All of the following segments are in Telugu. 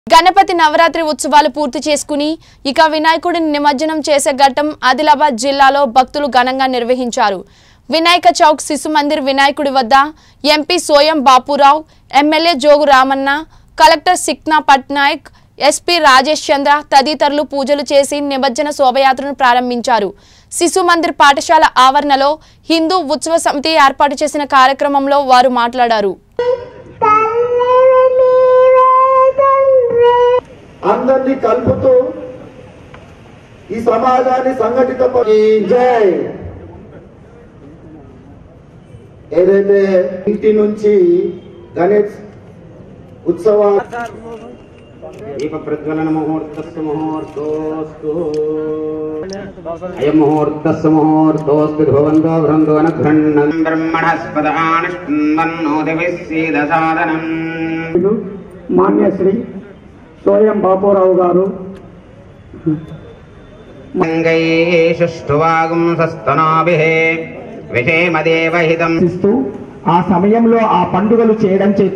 గణపతి నవరాత్రి ఉత్సవాలు పూర్తి చేసుకుని ఇక వినాయకుడిని నిమజ్జనం చేసే ఘట్టం ఆదిలాబాద్ జిల్లాలో భక్తులు ఘనంగా నిర్వహించారు వినాయక చౌక్ శిశు మందిర్ వినాయకుడి వద్ద MP Soyam Bapurao MLA Jogu Ramanna collector Sikta Patnaik SP Rajesh Chandra తదితరులు పూజలు చేసి నిమజ్జన శోభయాత్రను ప్రారంభించారు శిశు మందిర్ పాఠశాల ఆవరణలో హిందూ ఉత్సవ సమితి ఏర్పాటు చేసిన కార్యక్రమంలో వారు మాట్లాడారు అందరినీ కలుపుతూ ఈ సమాజాన్ని సంఘటిత జై ఏదైతే ఇంటి నుంచి గణేష్ ఉత్సవ దీప ప్రజ్వలన ముహూర్తస్సు ముహూర్తోస్తు అయం ముహూర్తస్సు ముహూర్తోస్తు భవంతో బృందో అనుఘ్రన్నన్ బ్రహ్మణస్పదానుష్ణన్నోదివిస్సీదసాదనం సభ్యులు మాన్యశ్రీ సోయం బాపురావు గారు మంగైషుష్టువాగుం సస్తనాభిః విషేమదేవహితం ఇస్తూ ఆ సమయంలో ఆ పండుగలు చేయడం చేత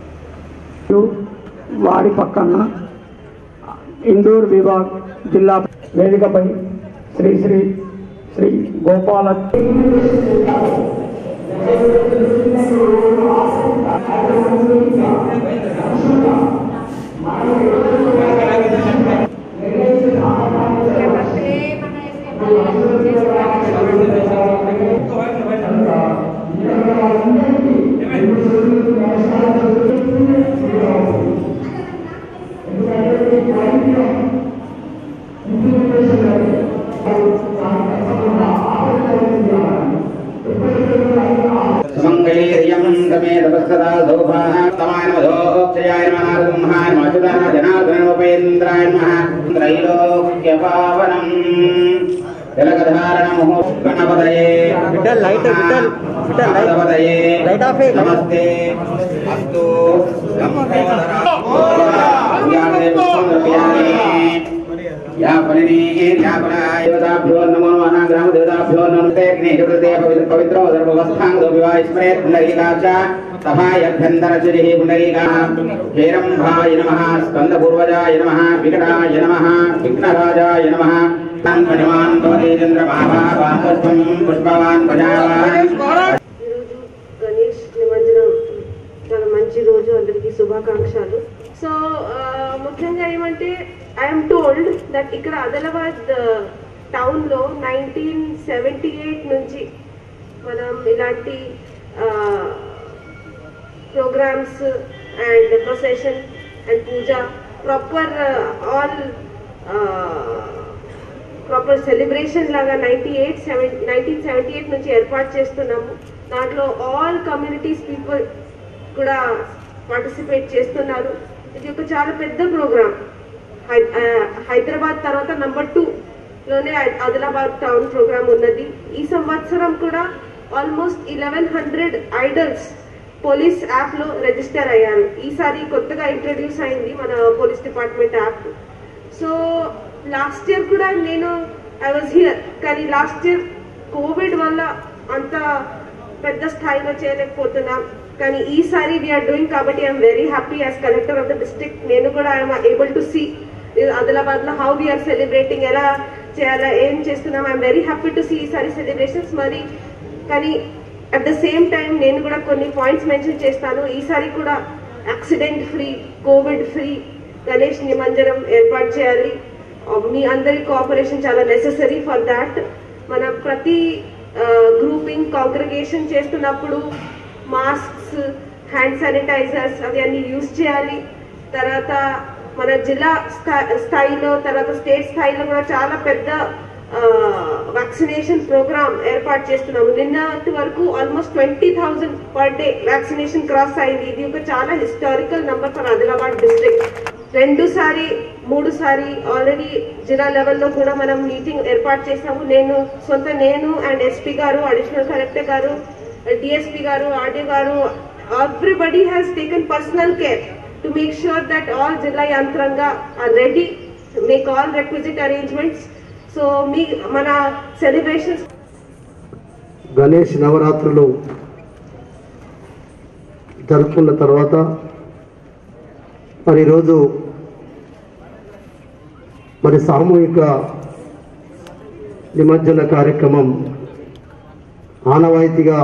వారి పక్కన ఇందూర్ విభాగ్ జిల్లా వేదికపై శ్రీ శ్రీ శ్రీ గోపాల సుమంగళీర్యం రమే తపస్సదా శోభాః తమాయ నమోక్షయాయ నమః బ్రహ్మాయ నమః అచ్యుతాయ జనార్దన ఉపేంద్రాయ నమః త్రైలోక్య పావనం తిలకధారణ ముహూర్త గణపతయే విఠల్, light, విఠల్, విఠల్, light. గణపతయే Light off it. నమస్తే అస్తు యాపనాదేవతాభ్యో నమో నమః గ్రామదేవతాభ్యో నమస్తే అగ్నిహృతే పవిత్ర పవిత్రో సర్వవస్థాంగో వివాహ స్మరేత్ పుండరీకాక్ష సభాయభ్యంతరచురిః పుండరీకాः హేరంభాయ నమః స్కందపూర్వజాయ నమః వికటాయ నమః విఘ్నరాజాయ నమః తన్మణిమాన్ భవతి చంద్రమాభావాన్ పుష్పం పుష్పవాన్ ప్రజావాన్ ఈరోజు గణేష్ నిమజ్జనం చాలా మంచి రోజు అందరికీ శుభాకాంక్షలు సో ముఖ్యంగా ఏమంటే ఐఎమ్ టోల్డ్ దట్ ఇక్కడ ఆదిలాబాద్ టౌన్లో నైన్టీన్ సెవెంటీ ఎయిట్ నుంచి మనం ఇలాంటి programmes and procession and puja proper all proper celebration లాగా ninety eight seven nineteen seventy eight నుంచి ఏర్పాటు చేస్తున్నాము దాంట్లో ఆల్ కమ్యూనిటీస్ పీపుల్ కూడా పార్టిసిపేట్ చేస్తున్నారు ఇది ఒక చాలా పెద్ద ప్రోగ్రామ్ హైదరాబాద్ తర్వాత నంబర్ టూ లోనే ఆదిలాబాద్ టౌన్ ప్రోగ్రామ్ ఉన్నది ఈ సంవత్సరం కూడా almost eleven hundred idols police app లో రిజిస్టర్ అయ్యారు ఈసారి కొత్తగా ఇంట్రడ్యూస్ అయింది మన police department app so last year కూడా నేను ఐ వాజ్ హియర్ కానీ లాస్ట్ ఇయర్ కోవిడ్ వల్ల అంత పెద్ద స్థాయిలో చేయలేకపోతున్నాం కానీ ఈసారి వీఆర్ డూయింగ్ కాబట్టి I'm very happy as collector of the district నేను కూడా I'm able to see Adilabad లో హౌ వీఆర్ సెలబ్రేటింగ్ ఎలా చేయాలా ఏం చేస్తున్నాం I'm very happy to see ఈసారి సెలబ్రేషన్స్ మరి కానీ అట్ ద సేమ్ టైం నేను కూడా కొన్ని పాయింట్స్ మెన్షన్ చేస్తాను ఈసారి కూడా accident free covid free Ganesh నిమజ్జనం ఏర్పాటు చేయాలి మీ అందరి కోఆపరేషన్ చాలా నెససరీ ఫర్ దాట్ మన ప్రతి గ్రూపింగ్ కాంగ్రిగేషన్ చేస్తున్నప్పుడు మాస్క్స్ హ్యాండ్ శానిటైజర్స్ అవి అన్ని యూజ్ చేయాలి తర్వాత మన జిల్లా స్థా- స్థాయిలో తర్వాత స్టేట్ స్థాయిలో కూడా చాలా పెద్ద వ్యాక్సినేషన్ ప్రోగ్రామ్ ఏర్పాటు చేస్తున్నాము నిన్నటి వరకు almost twenty thousand per day vaccination cross అయింది ఇది ఒక చాలా historical number for Adilabad district రెండు సారి మూడు సారి ఆల్రెడీ జిల్లా లెవెల్లో కూడా మనం మీటింగ్ ఏర్పాటు చేసాము నేను సొంత నేను అండ్ ఎస్పీ గారు అడిషనల్ కలెక్టర్ గారు డిఎస్పీ గారు ఆర్డీ గారు everybody has taken personal care to make sure that all జిల్లా యంత్రంగా are ready make all requisite arrangements so మీ మన సెలబ్రేషన్స్ గణేష్ నవరాత్రులు జరుపుకున్న తర్వాత మరి ఈరోజు మరి సామూహిక నిమజ్జన కార్యక్రమం ఆనవాయితీగా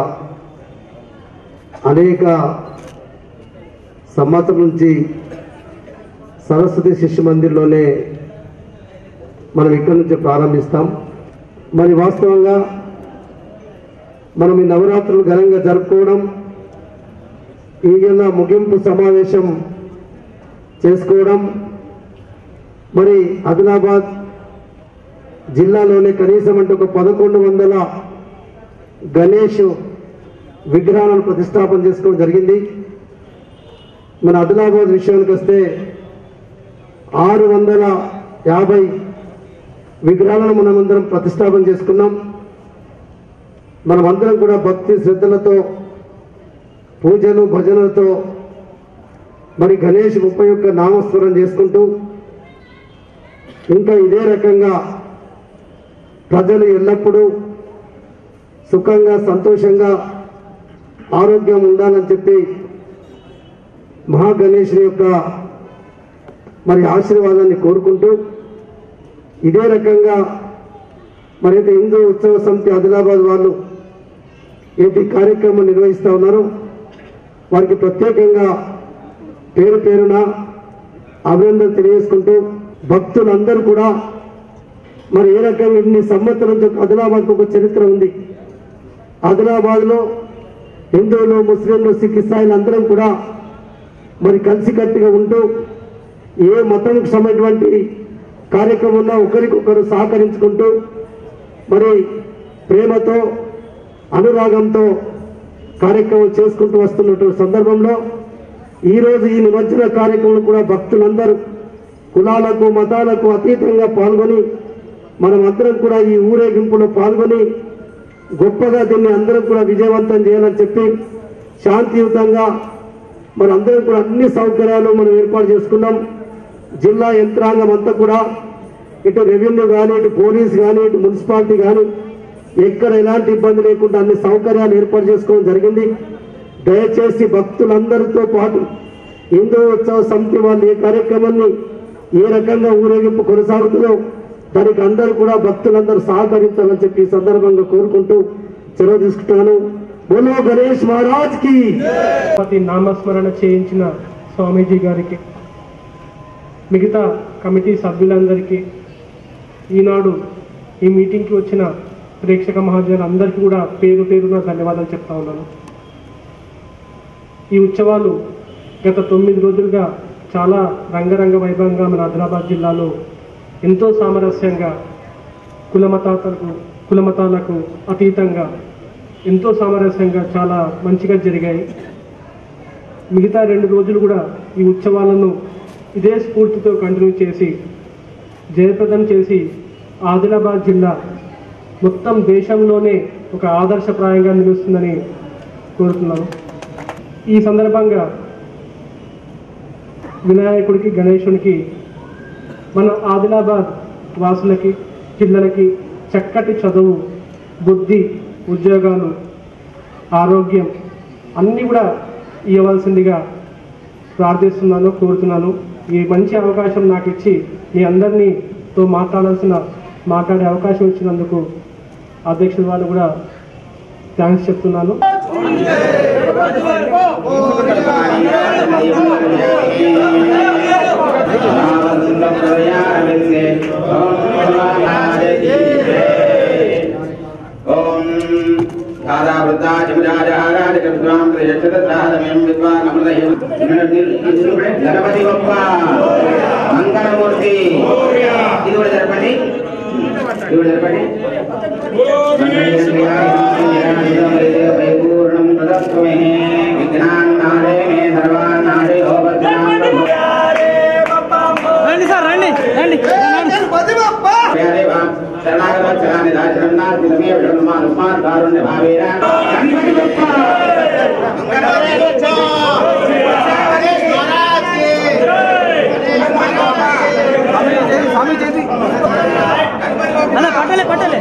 అనేక సంవత్సరం నుంచి సరస్వతి శిశు మందిర్లోనే మనం ఇక్కడి నుంచి ప్రారంభిస్తాం మరి వాస్తవంగా మనం ఈ నవరాత్రులు ఘనంగా జరుపుకోవడం ఈగల ముగింపు సమావేశం చేసుకోవడం మరి ఆదిలాబాద్ జిల్లాలోనే కనీసం అంటే ఒక పదకొండు వందల గణేష్ విగ్రహాలను ప్రతిష్టాపన చేసుకోవడం జరిగింది మన ఆదిలాబాద్ విషయానికి వస్తే ఆరు వందల యాభై విగ్రహాలను మనమందరం ప్రతిష్టాపన చేసుకున్నాం మనమందరం కూడా భక్తి శ్రద్ధలతో పూజలు భజనలతో మరి గణేష్ ముప్పై ఒక్క నామస్మరణ చేసుకుంటూ ఇంకా ఇదే రకంగా ప్రజలు ఎల్లప్పుడూ సుఖంగా సంతోషంగా ఆరోగ్యం ఉండాలని చెప్పి మహాగణేశుని యొక్క మరి ఆశీర్వాదాన్ని కోరుకుంటూ ఇదే రకంగా మరి అయితే హిందూ ఉత్సవ సమితి ఆదిలాబాద్ వాళ్ళు ఏది కార్యక్రమం నిర్వహిస్తూ ఉన్నారో వారికి ప్రత్యేకంగా పేరు పేరున అభినందన తెలియజేసుకుంటూ భక్తులందరూ కూడా మరి ఏ రకంగా ఇన్ని సంవత్సరం నుంచి ఆదిలాబాద్కు ఒక చరిత్ర ఉంది ఆదిలాబాద్లో హిందువులు ముస్లింలు సిక్ ఇస్రాయిల్ అందరం కూడా మరి కలిసికట్టుగా ఉంటూ ఏ మతంకు సంబంధించినటువంటి కార్యక్రమం ఉన్నా ఒకరికొకరు సహకరించుకుంటూ మరి ప్రేమతో అనురాగంతో కార్యక్రమం చేసుకుంటూ వస్తున్నటువంటి సందర్భంలో ఈరోజు ఈ నిమజ్జన కార్యక్రమంలో కూడా భక్తులందరూ కులాలకు మతాలకు అతీతంగా పాల్గొని మనం అందరం కూడా ఈ ఊరేగింపులో పాల్గొని గొప్పగా దీన్ని అందరం కూడా విజయవంతం చేయాలని చెప్పి శాంతియుతంగా మరి అందరం కూడా అన్ని సౌకర్యాలు మనం ఏర్పాటు చేసుకున్నాం జిల్లా యంత్రాంగం అంతా కూడా ఇటు రెవెన్యూ కానీ ఇటు పోలీస్ కానీ ఇటు మున్సిపాలిటీ కానీ ఎక్కడ ఎలాంటి ఇబ్బంది లేకుండా అన్ని సౌకర్యాలు ఏర్పాటు చేసుకోవడం జరిగింది దయచేసి భక్తులందరితో పాటు హిందూ ఉత్సవ సమితి వాళ్ళు ఏ కార్యక్రమాన్ని ఏ రకంగా ఊరేగింపు కొనసాగుతుందో దానికి అందరూ కూడా భక్తులందరూ సహకరించాలని చెప్పి ఈ సందర్భంగా కోరుకుంటూ సెలవు తీసుకుంటాను బోలో గణేష్ మహారాజ్ కి ప్రతి నామస్మరణ చేయించిన స్వామీజీ గారికి మిగతా కమిటీ సభ్యులందరికీ ఈనాడు ఈ మీటింగ్కి వచ్చిన ప్రేక్షక మహాజనులందరికీ కూడా పేరు పేరున ధన్యవాదాలు చెప్తా ఉన్నాను ఈ ఉత్సవాలు గత తొమ్మిది రోజులుగా చాలా రంగరంగ వైభవంగా మన ఆదిలాబాద్ జిల్లాలో ఎంతో సామరస్యంగా కులమతాలకు కులమతాలకు అతీతంగా ఎంతో సామరస్యంగా చాలా మంచిగా జరిగాయి మిగతా రెండు రోజులు కూడా ఈ ఉత్సవాలను ఇదే స్ఫూర్తితో కంటిన్యూ చేసి జయప్రదం చేసి ఆదిలాబాద్ జిల్లా మొత్తం దేశంలోనే ఒక ఆదర్శప్రాయంగా నిలుస్తుందని కోరుతున్నాను ఈ సందర్భంగా వినాయకుడికి గణేశునికి మన ఆదిలాబాద్ వాసులకి పిల్లలకి చక్కటి చదువు బుద్ధి ఉద్యోగాలు ఆరోగ్యం అన్నీ కూడా ఇవ్వవలసిందిగా ప్రార్థిస్తున్నాను కోరుతున్నాను ఈ మంచి అవకాశం నాకు ఇచ్చి మీ అందరినీతో మాట్లాడాల్సిన మాట్లాడే అవకాశం ఇచ్చినందుకు అధ్యక్షుల వాళ్ళు కూడా థ్యాంక్స్ చెప్తున్నాను ఓం గణపతి గొప్ప మంగళమూర్తి ఇది కూడా జరపండి ఇది కూడా జరపండి పరిపూర్ణం తదస్మే విఘ్నాన్నాడే మే సర్వాన్నాడే రండి సార్ రండి రండి శరణాగతాన్ని దాచరణార్థి నమే విషణమానుస్మాత్ కారుణ్య భావేన గణపతి గొప్ప అన్న పట్టలే పట్టలే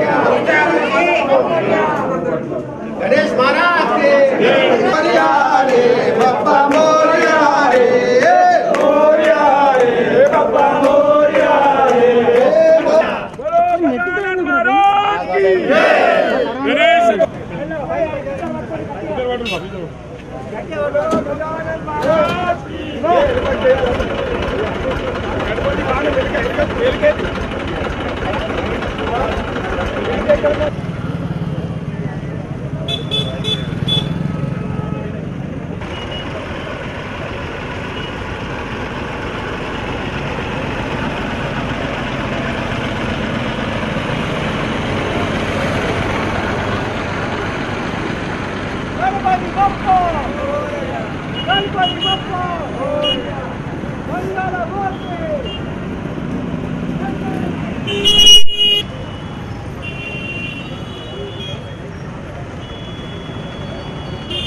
గణేష్ గణపతి బప్ప గణపతి బప్ప మంగళ మూర్తి